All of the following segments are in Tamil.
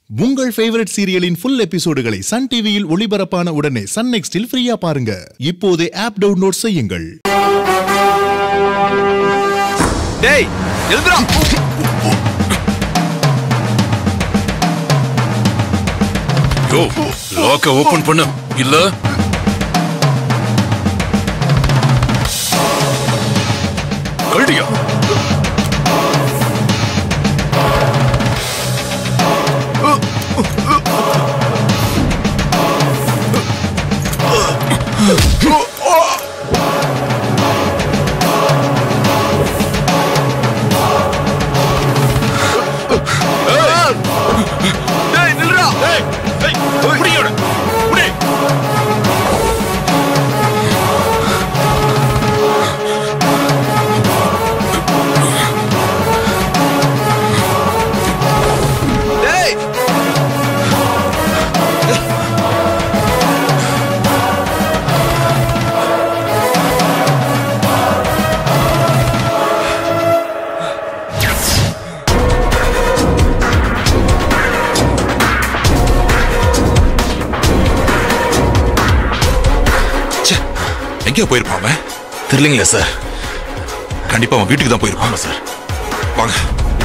உங்கள் ஃபேவரட் சீரியலின் ஃபுல் எபிசோடுகளை சன் டிவியில் ஒளிபரப்பான உடனே சன் நெக்ஸ்டில் ஃப்ரீயா பாருங்க இப்போதே ஆப் டவுன்லோட் செய்யுங்கள் டேய் எழுதுடா யோ லாக்க ஓபன் பண்ணு இல்ல கழட்டியா டேய் நில்லுடா ஏய் ஏய் புடியோட புடி டேய் ச்சே எங்கேயோ போயிருப்பான் அவன் தெரியலங்களே சார் கண்டிப்பா அவன் வீட்டுக்கு தான் போயிருப்பான் சார் வாங்க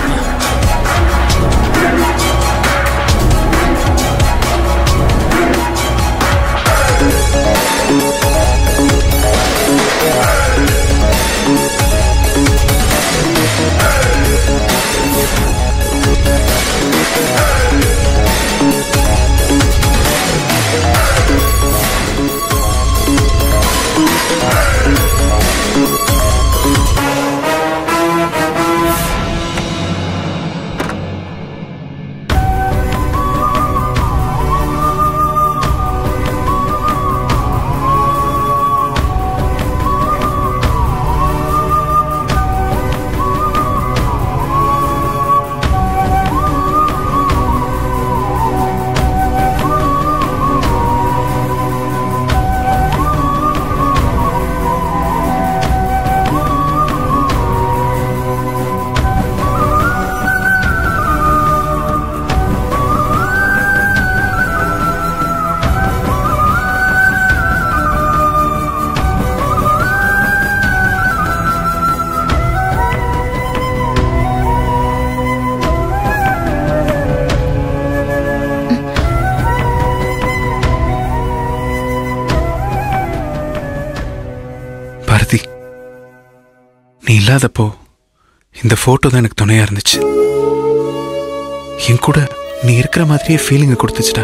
பாரதி நீ இல்லாதப்போ இந்த போட்டோ தான் எனக்கு துணையா இருந்துச்சு என் கூட நீ இருக்கிற மாதிரியே ஃபீலிங்க கொடுத்துச்சுடா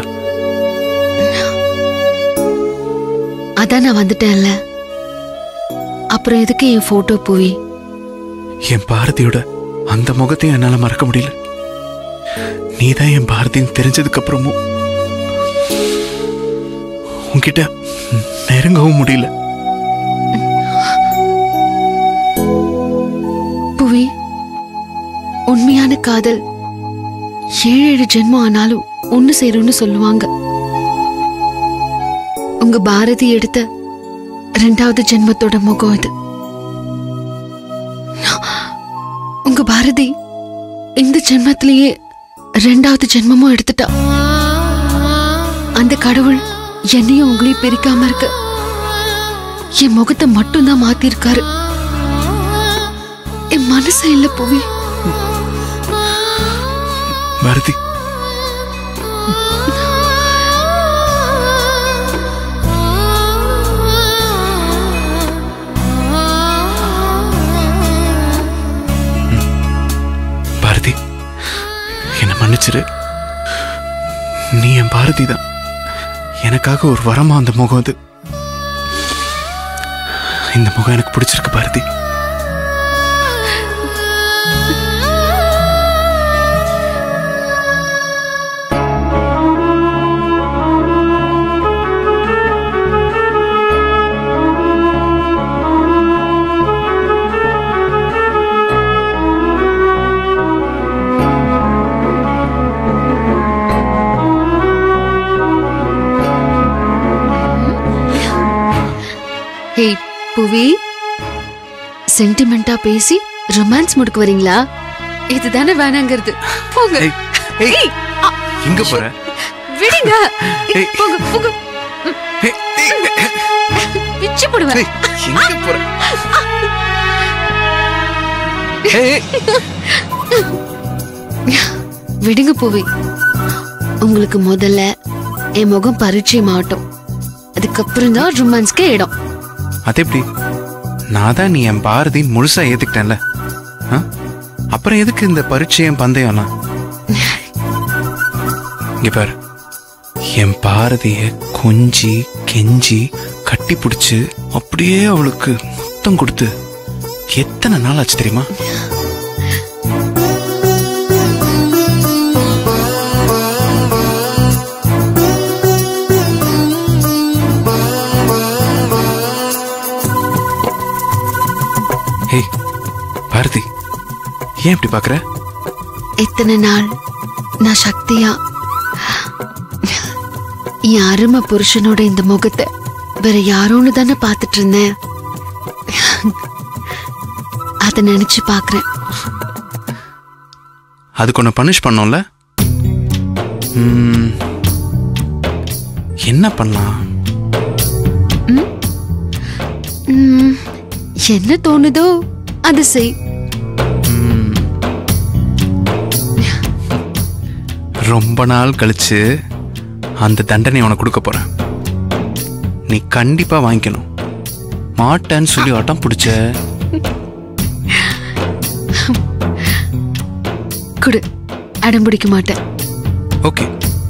அதான் நான் வந்துட்டேன்ல அப்புறம் எதுக்கு என் போட்டோ பூவி என் பாரதியோட அந்த முகத்தையும் என்னால மறக்க முடியல நீ தான் என் பாரதின்னு தெரிஞ்சதுக்கு அப்புறமும் உன்கிட்ட நெருங்கவும் முடியல புவி உண்மையான காதல் ஏழு ஏழு ஜென்மம் ஆனாலும் ஒண்ணு சேரும்னு சொல்லுவாங்க உங்க பாரதி எடுத்த ரெண்டாவது ஜென்மத்தோட முகம் இது உங்க பாரதி இந்த ஜென்மத்திலேயே ரெண்டாவது ஜென்மமும் எடுத்துட்டா அந்த கடவுள் என்னையும் உங்களையும் பிரிக்காம இருக்க என் முகத்தை மட்டும்தான் மாத்திருக்காரு என் மனசு இல்ல புவி பாரதி பாரதி என்னை மன்னிச்சிரு நீ என் பாரதி தான் எனக்காக ஒரு வரமா அந்த முகம் அது இந்த முகம் எனக்கு பிடிச்சிருக்கு பாரதி ஹே புவி சென்டிமெண்டா பேசி ரொமான்ஸ் முடுக்கு வரீங்களா இதுதானே வேணாங்கிறது போங்க ஏய், ஏய், ஏய், அ, எங்க போற விடுங்க ஏய். போங்க போங்க ஏய், ஏய், பிச்சு போடுவேன் ஏய், எங்க போற ஏய், ஏய், விடுங்க பூவி உங்களுக்கு முதல்ல என் முகம் பரிச்சயம் ஆகட்டும் அதுக்கப்புறம் தான் ரொமான்ஸ்க்கு இடம் அது எப்படி நான் தான் நீ என் பாரதின்னு முழுசா ஏத்துக்கிட்டேன்ல ஆ? அப்புறம் எதுக்கு இந்த பரீட்சையும் பந்தயம்லாம் இங்க பாரு என் பாரதிய கொஞ்சி கெஞ்சி கட்டி பிடிச்சு அப்படியே அவளுக்கு முத்தம் கொடுத்து எத்தனை நாள் ஆச்சு தெரியுமா ஏய் பாரதி ஏன் இப்படி பாக்குற இத்தனை நாள் நான் சக்தியா என் அருமை புருஷனோட இந்த முகத்தை வேற யாரோன்னு தானே பார்த்துட்டு இருந்தேன் அதை நினைச்சு பாக்குறேன் அதுக்கு ஒன்று பனிஷ் பண்ணோம்ல ம், என்ன பண்ணலாம் ம், என்ன தோணுதோ அது செய் ரொம்ப நாள் கழிச்சு அந்த தண்டனை உனக்கு கொடுக்க போறேன் நீ கண்டிப்பா வாங்கிக்கணும் மாட்டேன்னு சொல்லி ஆட்டம் பிடிச்ச குடு அடம் பிடிக்க மாட்டேன் ஓகே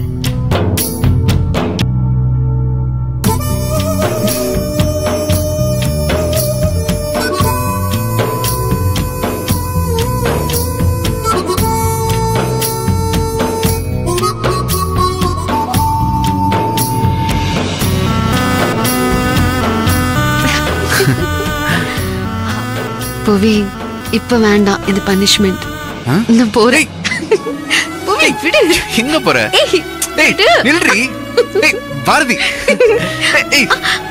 புவி இப்ப வேண்டாம் இது பனிஷ்மெண்ட் ஆ? நான் போறேன் புவி விடு எங்க போற ஏய், ஏய் விடு. நில்றி ஏய் பாரதி ஏய், ஏய்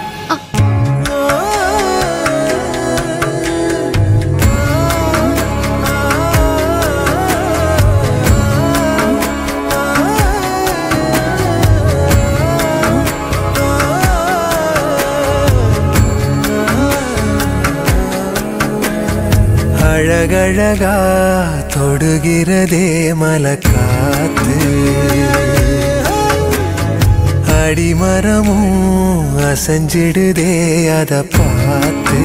அழகழகா தொடுகிறதே மலக்காத்து அடிமரமும் அசைஞ்சிடுதே அத பார்த்து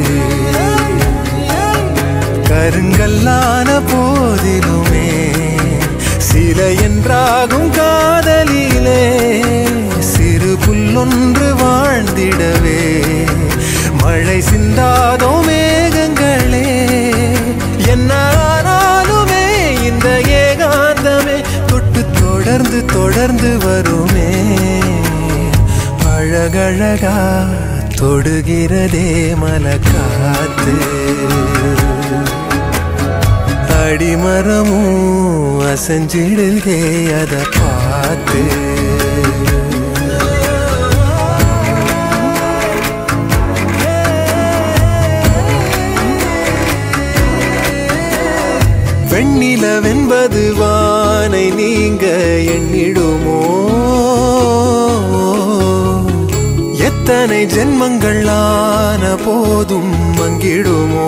கருங்கல்லான போதிலுமே சில என்றாகும் காதலிலே சிறு புல்லொன்று வாழ்ந்திடவே மழை சிந்தாதோ மேகங்களே என்ன ஆனாலுமே இந்த ஏகாந்தமே தொட்டு தொடர்ந்து தொடர்ந்து வருமே அழகழகா தொடுகிறதே மலக்காத்து அடிமரமும் அசைஞ்சிடுதே அத பார்த்து வெண்ணிலவென்பது வானை நீங்க எண்ணிடுமோ எத்தனை ஜென்மங்கள் ஆன போதும் மங்கிடுமோ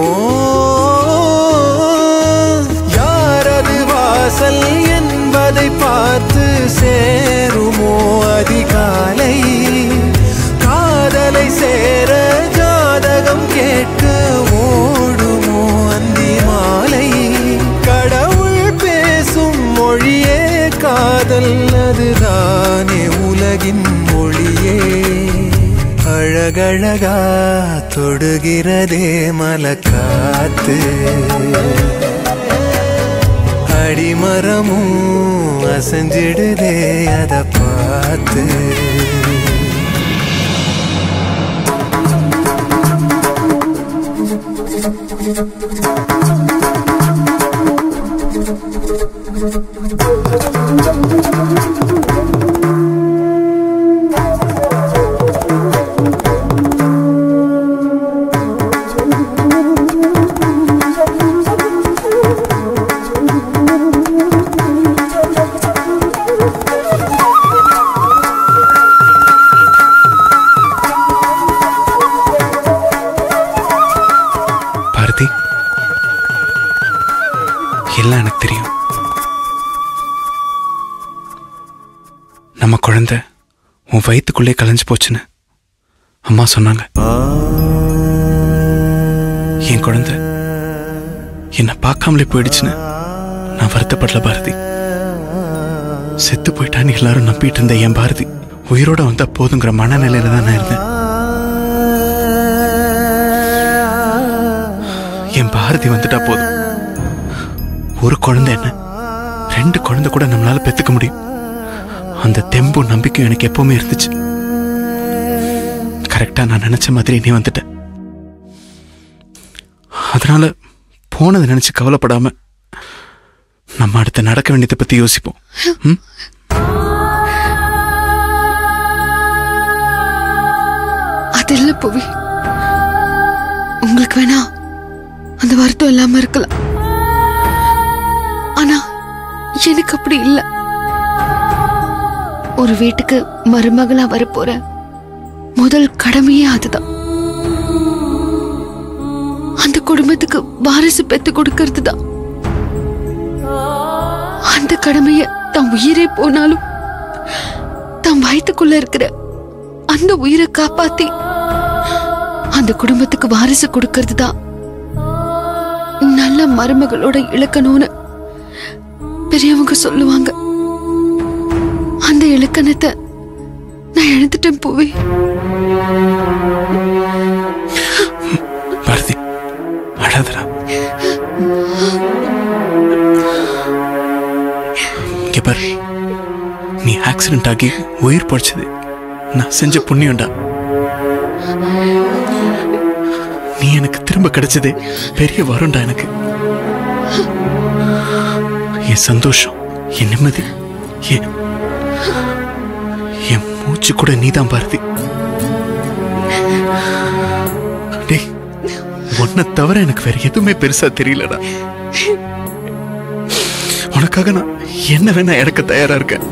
யாரது வாசல் என்பதை பார்த்து சேருமோ அதிகாலை காதலை சேர ஜாதகம் கேட்க ஓடுமோ அந்தி மாலை கடவுள் பேசும் மொழியே காதல் அதுதானே உலகின் மொழியே அழகழகா தொடுகிறதே மலக்காத்து அடிமரமும் அசைஞ்சிடுதே அத பார்த்து நம்ம குழந்தை உன் வயித்துக்குள்ளே கலைஞ்சு போச்சுன்னு அம்மா சொன்னாங்க என் குழந்தை என்னை பார்க்காமலே போயிடுச்சுன்னு நான் வருத்தப்படல பாரதி செத்து போயிட்டான்னு எல்லாரும் நம்பிட்டு இருந்த என் பாரதி உயிரோட வந்தா போதுங்கிற மனநிலையில தான் நான் இருந்தேன் என் பாரதி வந்துட்டா போதும் ஒரு குழந்தை என்ன ரெண்டு குழந்தை கூட நம்மளால பெத்துக்க முடியும் அந்த தெம்பும் நம்பிக்கையும் எனக்கு எப்பவுமே இருந்துச்சு கரெக்டா நான் நினைச்ச மாதிரி நீ வந்துட்ட அதனால போனதை நினைச்சு கவலைப்படாம நம்ம அடுத்து நடக்க வேண்டியதை பத்தி யோசிப்போம் ம்? அது இல்ல புவி உங்களுக்கு வேணா அந்த வருத்தம் இல்லாம இருக்கலாம் ஆனா எனக்கு அப்படி இல்ல ஒரு வீட்டுக்கு மருமகளா வரப்போற முதல் கடமையே அதுதான் அந்த குடும்பத்துக்கு வாரிசு பெத்து கொடுக்கறது தான் அந்த கடமைய தன் உயிரே போனாலும் தன் வயித்துக்குள்ள இருக்கிற அந்த உயிரை காப்பாத்தி அந்த குடும்பத்துக்கு வாரிசு கொடுக்கறது தான் நல்ல மருமகளோட இலக்கணம்னு பெரியவங்க சொல்லுவாங்க அந்த இலக்கணத்தை நான் எழுந்துட்டேன் பூவே பாரதி அழாதடா இங்க பாரு நீ ஆக்சிடென்ட் ஆகி உயிர் படைச்சது நான் செஞ்ச புண்ணியம்டா நீ எனக்கு திரும்ப கிடைச்சதே பெரிய வரும்டா எனக்கு என் சந்தோஷம் என் நிம்மதி என் என் மூச்சு கூட நீதான் பாரதி டேய் உன்னை தவிர எனக்கு வேற எதுவுமே பெருசா தெரியலடா உனக்காக நான் என்ன வேணா இழக்க தயாரா இருக்கேன்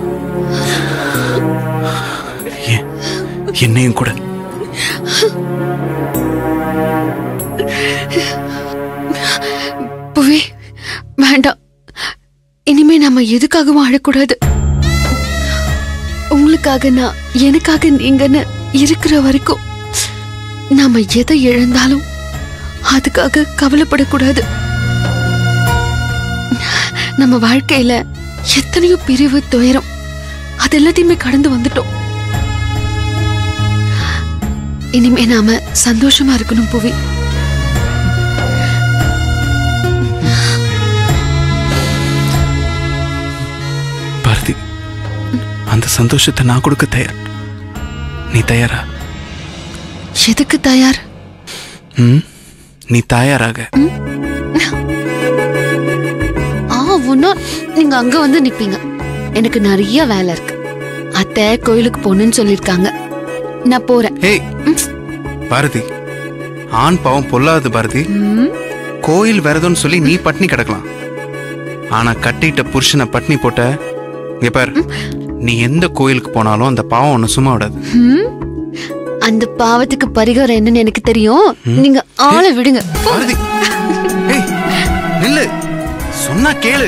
ஏன், என்னையும் கூட புவே வேண்டாம் இனிமே நம்ம எதுக்காகவும் அழக்கூடாது உங்களுக்காக நான் எனக்காக நீங்கன்னு இருக்கிற வரைக்கும் நாம எதை இழந்தாலும் அதுக்காக கவலைப்படக்கூடாது நம்ம வாழ்க்கையில எத்தனையோ பிரிவு துயரம் அது எல்லாத்தையுமே கடந்து வந்துட்டோம் இனிமே நாம சந்தோஷமா இருக்கணும் புவி பாரதி அந்த சந்தோஷத்தை நான் கொடுக்க தயார் நீ தயாரா எதுக்கு தயார் ம் நீ தயாராக ஆ ஒன்னா நீங்க அங்க வந்து நிப்பீங்க எனக்கு நிறைய வேலை இருக்கு அத்தை கோயிலுக்கு போகணும்னு சொல்லிருக்காங்க நான் போறேன் ஏய் பாரதி ஆண் பாவம் பொல்லாது பாரதி ம், கோயில் விரதம்னு சொல்லி நீ பட்னி கிடக்கலாம் ஆனா கட்டிட்ட புருஷனை பட்னி போட்ட இங்க பார் நீ எந்த கோயிலுக்கு போனாலும் அந்த பாவம் ஒன்னு சும்மா விடாது ம். அந்த பாவத்துக்கு பரிகாரம் என்னன்னு எனக்கு தெரியும் நீங்க ஆளை விடுங்க பாரதி ஏய் நில்லு சொன்னா கேளு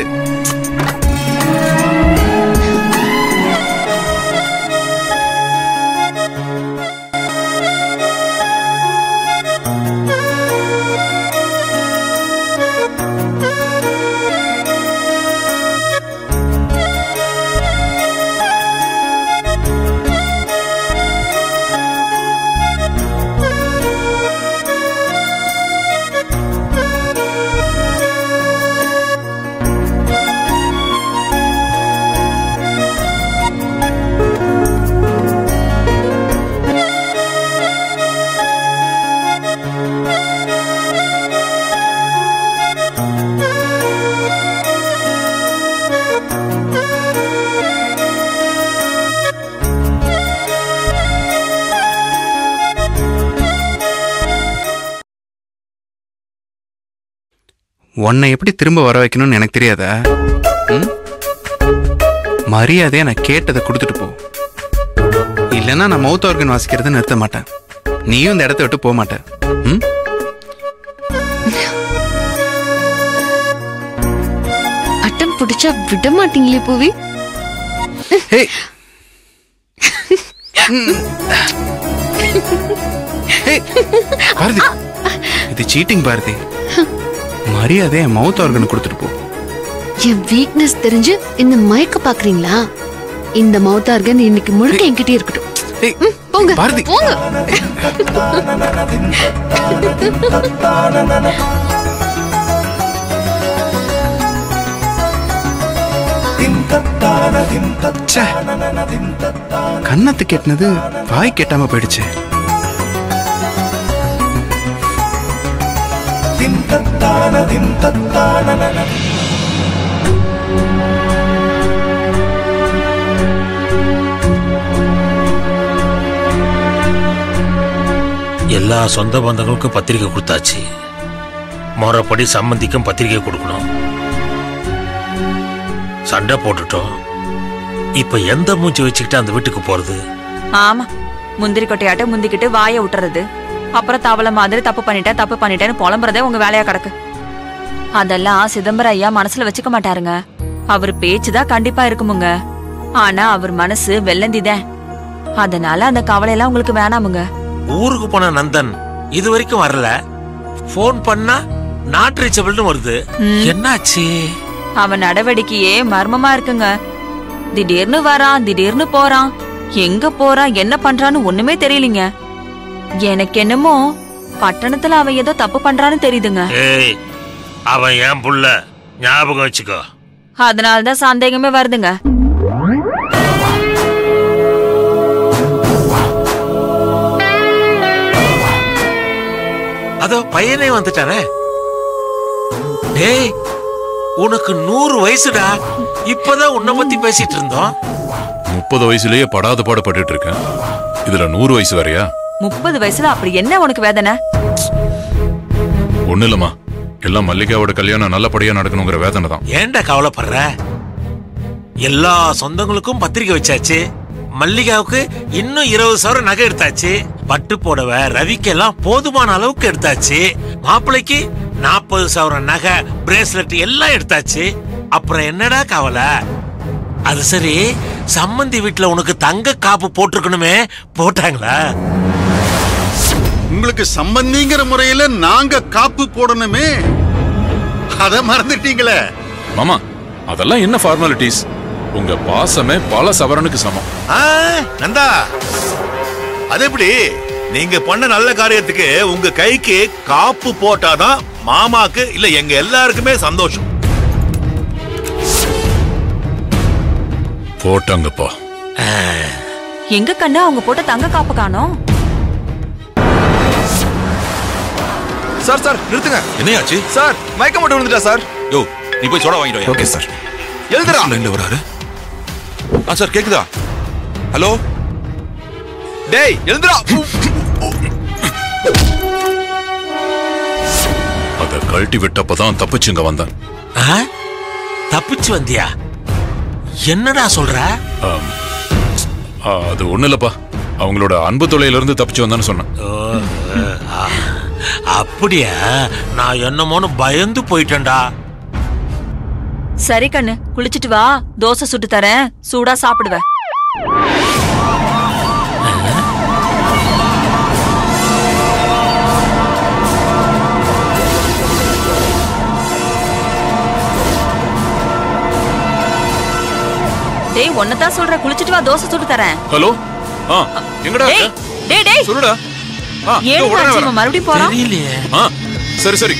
உன்னை எப்படி திரும்ப வர வைக்கணும்னு எனக்கு தெரியாதா ம்? மரியாதையா நான் கேட்டதை கொடுத்துட்டு போ இல்லைன்னா நான் மவுத் ஆர்கன் வாசிக்கிறத நிறுத்த மாட்டேன் நீயும் இந்த இடத்த விட்டு போக மாட்டேன் ம்? அட்டம் பிடிச்சா விட மாட்டீங்களே பூவி ஏய் ஏய், பாரதி இது சீட்டிங் பாரதி மரியாதை என் மவுத் ஆர்கன் கொடுத்துட்டு போ என் வீக்னஸ் தெரிஞ்சு இந்த மயக்க பாக்குறீங்களா இந்த மவுத் ஆர்கன் இன்னைக்கு முழுக்க என்கிட்டயே இருக்கட்டும் ஏய், ம், போங்க பாரதி போங்க ச்சே. கன்னத்து கெட்டினது வாய் கெட்டாம போயிடுச்சு எல்லா சொந்த பந்தங்களுக்கும் பத்திரிக்கை கொடுத்தாச்சு முறைப்படி சம்மந்திக்கும் பத்திரிக்கை கொடுக்கணும் சண்டை போட்டுட்டோம் இப்ப எந்த மூச்சு வச்சுக்கிட்டு அந்த வீட்டுக்கு போறது ஆமா முந்திரி கொட்டையாட்ட முந்திக்கிட்டு வாயை விட்டுறது அப்புறம் தவளை மாதிரி தப்பு பண்ணிட்டேன் தப்பு பண்ணிட்டேன்னு புலம்புறதே உங்க வேலையா கிடக்கு அதெல்லாம் சிதம்பரம் ஐயா மனசுல வச்சுக்க மாட்டாருங்க அவர் பேச்சுதான் கண்டிப்பா இருக்குமுங்க ஆனா அவர் மனசு வெள்ளந்திதான் அதனால அந்த கவலையெல்லாம் உங்களுக்கு வேணாமுங்க ஊருக்கு போன நந்தன் இது வரைக்கும் வரல ஃபோன் பண்ணா நாட் ரீச்சபிள்னு வருது என்னாச்சு அவன் நடவடிக்கையே மர்மமா இருக்குங்க திடீர்னு வரான் திடீர்னு போறான் எங்க போறான் என்ன பண்றான்னு ஒண்ணுமே தெரியலீங்க எனக்கு என்னமோ பட்டணத்துல அவன் ஏதோ தப்பு பண்றான்னு தெரியுதுங்க ஏய் அவன் ஏன் புள்ள ஞாபகம் வச்சுக்கோ அதனாலதான் சந்தேகமே வருதுங்க அதோ பையனே வந்துட்டானே டேய் உனக்கு நூறு வயசுடா இப்பதான் உன்னை பத்தி பேசிட்டு இருந்தோம் முப்பது வயசுலயே படாத பாடுபட்டுட்டு இருக்கேன் இதுல நூறு வயசு வரையா முப்பது வயசுல அப்படி என்ன உனக்கு வேதனை ஒண்ணு இல்லம்மா எல்லாம் மல்லிகாவோட கல்யாணம் நல்லபடியா நடக்கணுங்கிற வேதனை தான் ஏன்டா கவலைப்படுற எல்லா சொந்தங்களுக்கும் பத்திரிக்கை வச்சாச்சு மல்லிகாவுக்கு இன்னும் இருபது சவரம் நகை எடுத்தாச்சு பட்டு புடவை ரவிக்கெல்லாம் போதுமான அளவுக்கு எடுத்தாச்சு மாப்பிள்ளைக்கு நாற்பது சவரம் நகை பிரேஸ்லெட் எல்லாம் எடுத்தாச்சு அப்புறம் என்னடா கவலை அது சரி சம்மந்தி வீட்டுல உனக்கு தங்க காப்பு போட்டிருக்கணுமே போட்டாங்களா உங்களுக்கு சம்பந்திங்கிற முறையில நாங்க காப்பு போடணுமே அத மறந்துட்டீங்களே மாமா அதெல்லாம் என்ன ஃபார்மாலிட்டிஸ் உங்க பாசமே பல சவரனுக்கு சமம் ஆ, நந்தா அது எப்படி நீங்க பண்ண நல்ல காரியத்துக்கு உங்க கைக்கு காப்பு போட்டாதான் மாமாக்கு இல்ல எங்க எல்லாருக்குமே சந்தோஷம் போட்டாங்கப்பா எங்க கண்ணு அவங்க போட்ட தங்க காப்பு காணோம் சார் சார் நிறுத்துங்க என்னையாச்சு சார் மயக்கம் மட்டும் விழுந்துட்டா சார் யோ நீ போய் சோடா வாங்கிட்டு ஓகே சார் எழுதுறா லைன்ல வராரு ஆ சார் கேக்குதா ஹலோ டேய் எழுந்துடா அத கழட்டி விட்டப்பதான் தப்பிச்சுங்க வந்தேன் ஆ? தப்பிச்சு வந்தியா என்னடா சொல்ற ஆம். ஆ, அது ஒண்ணு இல்லப்பா அவங்களோட அன்பு தொலையில இருந்து தப்பிச்சு வந்தான்னு சொன்னேன் ஓ, ஆ, அப்படியா நான் என்னமோன்னு பயந்து போயிட்டேன்டா சரி கண்ணு குளிச்சிட்டு வா தோசை சுட்டு தரேன் சூடா சாப்பிடுவ டேய் ஒன்னதான் சொல்ற குளிச்சிட்டு வா தோசை சுட்டு தரேன் ஹலோ ஆ எங்கடா டேய் இருக்க? டேய் டேய் சொல்லுடா ஆ இதோ ஏன் உடனே வரேன். மறுபடியும் போறான் தெரியலையே ஆ சரி சரி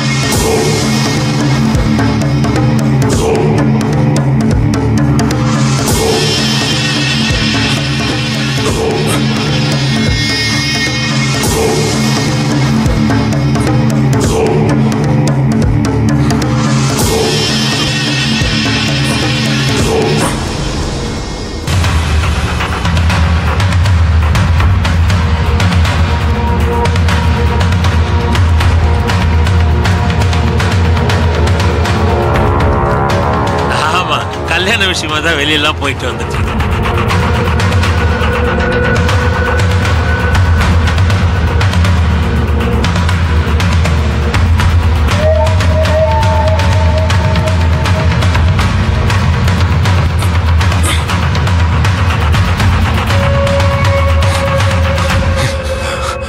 ஆமா கல்யாண விஷயமா தான் வெளியெல்லாம் போயிட்டு வந்துட்டு இருக்கேன்.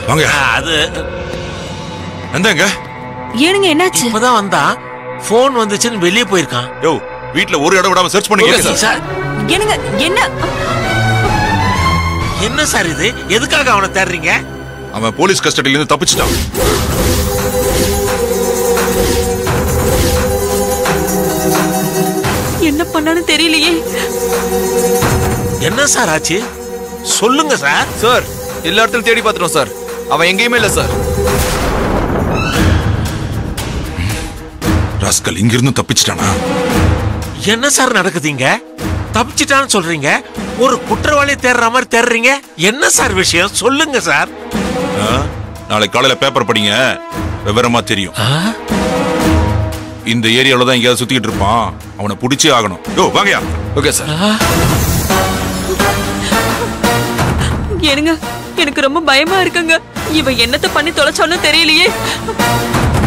வாங்க அது எந்தங்க ஏனுங்க என்னாச்சு இப்பதான் வந்தா போன் வந்துச்சுன்னு வெளியே போயிருக்கான் யோ வீட்ல ஒரு இடம் விடாம சர்ச் பண்ணி கேட்க சார் ஏனுங்க என்ன என்ன சார் இது எதுக்காக அவனை தேடுறீங்க அவன் போலீஸ் கஸ்டடியில இருந்து தப்பிச்சிட்டான் என்ன பண்ணான்னு தெரியலையே என்ன சார் ஆச்சு சொல்லுங்க சார் சார் எல்லா இடத்துலயும் தேடி பார்த்துட்டோம் சார் அவன் எங்கேயுமே இல்ல சார் ராஸ்கல் இங்கிருந்து தப்பிச்சிட்டானா என்ன சார் நடக்குதுங்க தப்பிச்சிட்டான்னு சொல்றீங்க ஒரு குற்றவாளி தேடுற மாதிரி தேடுறீங்க என்ன சார் விஷயம் சொல்லுங்க சார் ஆ? நாளைக்கு காலையில பேப்பர் படிங்க விவரமா தெரியும் இந்த ஏரியாவுல தான் எங்கேயாவது சுத்திக்கிட்டு இருப்பான் அவனை பிடிச்சே ஆகணும் யோ வாங்கயா ஓகே சார் ஏனுங்க எனக்கு ரொம்ப பயமா இருக்குங்க இவன் என்னத்த பண்ணி தொலைச்சாலும் தெரியலையே